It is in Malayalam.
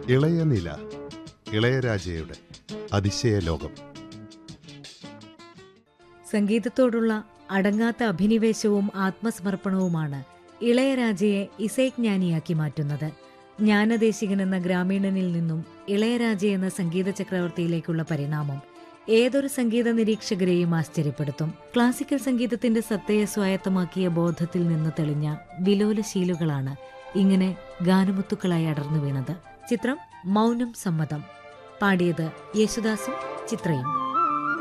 ഇളയ നില ഇളയരാജയുടെ അതിശയ ലോകം സംഗീതത്തോടുള്ള അടങ്ങാത്ത അഭിനിവേശവും ആത്മസമർപ്പണവുമാണ് ഇളയരാജയെ ഇസൈജ്ഞാനിയാക്കി മാറ്റുന്നത് ജ്ഞാനദേശികൻ എന്ന ഗ്രാമീണനിൽ നിന്നും ഇളയരാജ എന്ന സംഗീത ചക്രവർത്തിയിലേക്കുള്ള പരിണാമം ഏതൊരു സംഗീത നിരീക്ഷകരെയും ആശ്ചര്യപ്പെടുത്തും ക്ലാസിക്കൽ സംഗീതത്തിന്റെ സത്തയെ സ്വായത്തമാക്കിയ ബോധത്തിൽ നിന്ന് തെളിഞ്ഞ വിലോലശീലുകളാണ് ഇങ്ങനെ ഗാനമുത്തുക്കളായി അടർന്നു വീണത് ചിത്രം മൗനം സമ്മതം പാടിയത് യേശുദാസും ചിത്രയും